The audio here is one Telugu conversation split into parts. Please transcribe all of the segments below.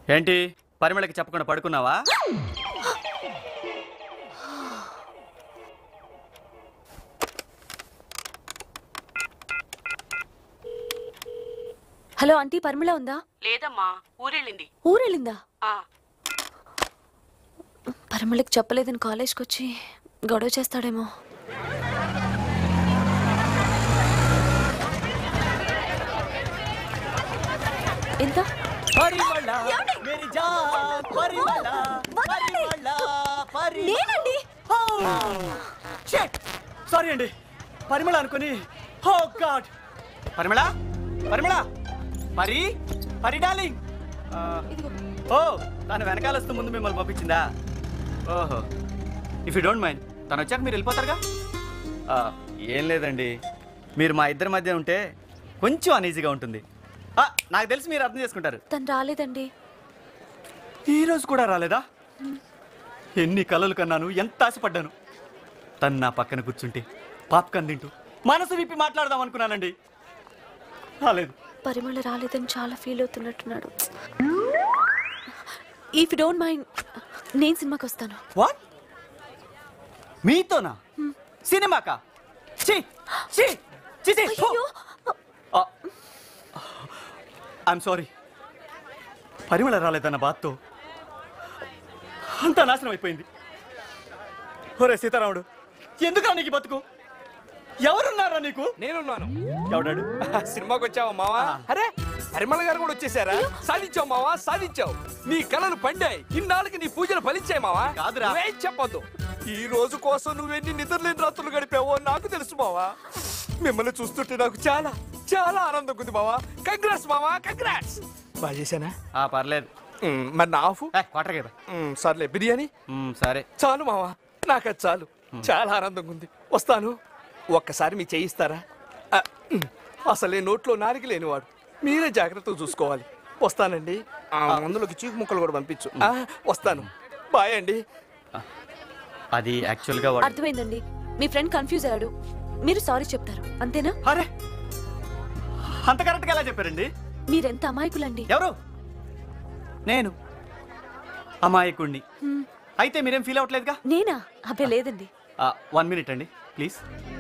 ఏంటి పరిమళకి చెప్పకుండా పడుకున్నావా హలో ఆంటీ పరిమళ ఉందా లేదమ్మా ఊరెళ్ళింది ఊరెళ్ళిందా ఆ, పరిమళకి చెప్పలేదని కాలేజ్కి వచ్చి గొడవ చేస్తాడేమో ఎంత పరిమళ మేరీ జాన్ పరిమళ పరిమళ పరిమళ నేనండి సారీ అండి పరిమళ అనుకుని ఓ గాడ్ పరిమళ పరిమళ పరి పరి డార్లింగ్ ఆ, ఓ తను వెనకాల వస్తూ ముందు మిమ్మల్ని పంపించిందా ఓహో ఇఫ్ యూ డోంట్ మైండ్ తను వచ్చాక మీరు వెళ్ళిపోతారుగా ఆ, ఏం లేదండి మీరు మా ఇద్దరి మధ్య ఉంటే కొంచెం అనీజీగా ఉంటుంది ఆ, నాకు తెలిసి మీరు అర్థం చేసుకుంటారు తను రాలేదండి ఈ రోజు కూడా రాలేదా ఎన్ని కలలు కన్నాను ఎంత ఆశపడ్డాను తను నా పక్కన కూర్చుంటే పాప్కాన్ తింటూ మనసు విప్పి మాట్లాడదాం అనుకున్నానండి రాలేదు పరిమళ రాలేదని చాలా ఫీల్ అవుతున్నట్టున్నాడు ఇఫ్ డోంట్ మైండ్ నేను సినిమాకి వస్తాను వాట్ మీతోనా సినిమాకా ఛీ ఛీ ఛీ ఛీ అయ్యో ఐఎమ్ సారీ పరిమళ రాలేదన్న బాధతో అంతా నాశనం అయిపోయింది ఒరే సీతారాముడు ఎందుకు నీకు ఈ బతుకు ఎవరున్నారా నీకు నేనున్నాను ఎవడాడు సినిమాకి వచ్చావా మావా అరే పరిమళ గారు కూడా వచ్చేసారా సాధించావు మావా సాధించావు నీ కళలు పండాయి ఇన్నాళ్ళకి నీ పూజలు ఫలించాయి మావా కాదురా. నువ్వేం చెప్పొద్దు ఈ రోజు కోసం నువ్వెన్ని నిద్రలేని రాత్రులు గడిపావో నాకు తెలుసు మావా మిమ్మల్ని చూస్తుంటే నాకు చాలా చాలా ఆనందంగా ఉంది మావా కంగ్రాట్స్ మావా కంగ్రాట్స్ బాగా చేశానా ఆ పర్లేదు మ్, మరి నా ఆఫ్ ఏ, క్వార్టర్ కదా మ్, సర్లే బిర్యానీ సరే చాలు మావా నాకు అది చాలు చాలా ఆనందంగా ఉంది వస్తాను ఒక్కసారి మీ చేయిస్తారా ఆ, ఉమ్, అసలే నోట్లో నారికి లేనివాడు మీరే జాగ్రత్తగా చూసుకోవాలి వస్తానండి ఆ మందులోకి చీకు ముక్కలు కూడా పంపించు ఆ, వస్తాను బాయ్ అండి అది యాక్చువల్గా వాడు అర్థమైందండి మీ ఫ్రెండ్ కన్ఫ్యూజ్ అయ్యాడు మీరు సారీ చెప్తారు అంతేనా అరే అంత కరెక్ట్గా ఎలా చెప్పారండి మీరెంత అమాయకులండి ఎవరు నేను అమాయకుణ్ణి అయితే మీరేం ఫీల్ అవ్వట్లేదుగా నేనా అబ్బే లేదండి వన్ మినిట్ అండి ప్లీజ్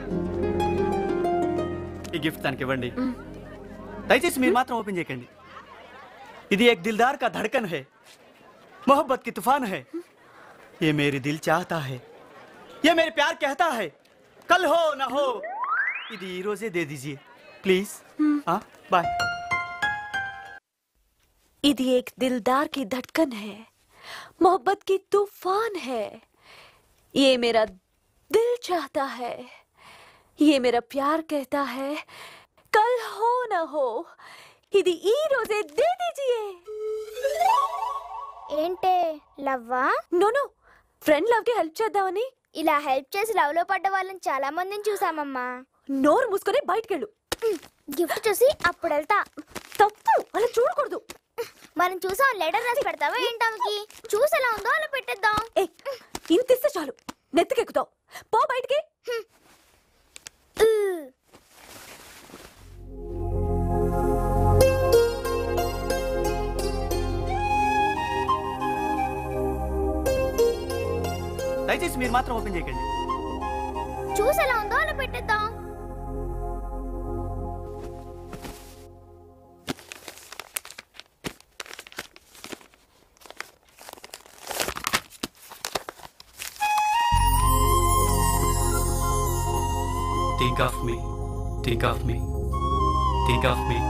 ఈ గిఫ్ట్ తనకి ఇవ్వండి దయచేసి మీరు మాత్రం ఓపెన్ చేయకండి ఇది एक दिलदार का धड़कन है मोहब्बत की तूफान है ये मेरी दिल चाहता है ये मेरे प्यार कहता है कल हो ना हो ఇది ఈ రోజే దే దీజియే ప్లీజ్ బాయ్ ఇది एक दिलदार की धड़कन है मोहब्बत की तूफान है ये मेरा दिल चाहता है ये मेरा प्यार कहता है कल हो ना हो ఇది ఈ రోజే దే దీజియే ఏంటే లవ్వా నో నో ఫ్రెండ్ లవ్ కి హెల్ప్ చేద్దామని ఇలా హెల్ప్ చేసి లవ్ లో పడ్డ వాళ్ళని చాలా మందిని చూసామమ్మా నోరు మూసుకొని బయటకెళ్ళు గిఫ్ట్ చూసి అప్పుడు వెళ్తా తప్పు అలా చూడకూడదు మనం చూసాం లెటర్ రాసి పెడతావా ఏంటామకి చూసి ఎలా ఉందో అలా పెట్టేద్దాం ఏ ఇంత ఇస్తే చాలు నెత్తికెక్కుతావు పో బయటికి దయచేసి మీరు మాత్రం ఓపెన్ చేయకండి చూసి ఎలా ఉందో అలా పెట్టేద్దాం Think of me. Think of me. Think of me.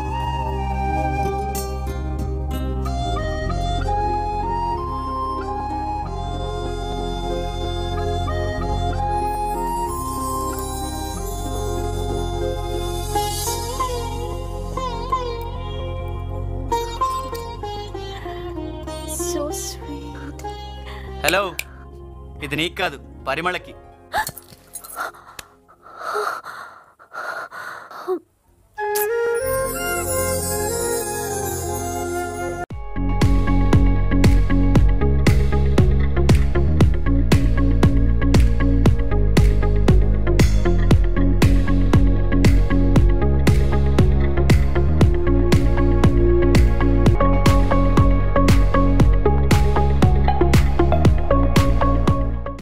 So sweet hello ఇది నీకు కాదు పరిమళకి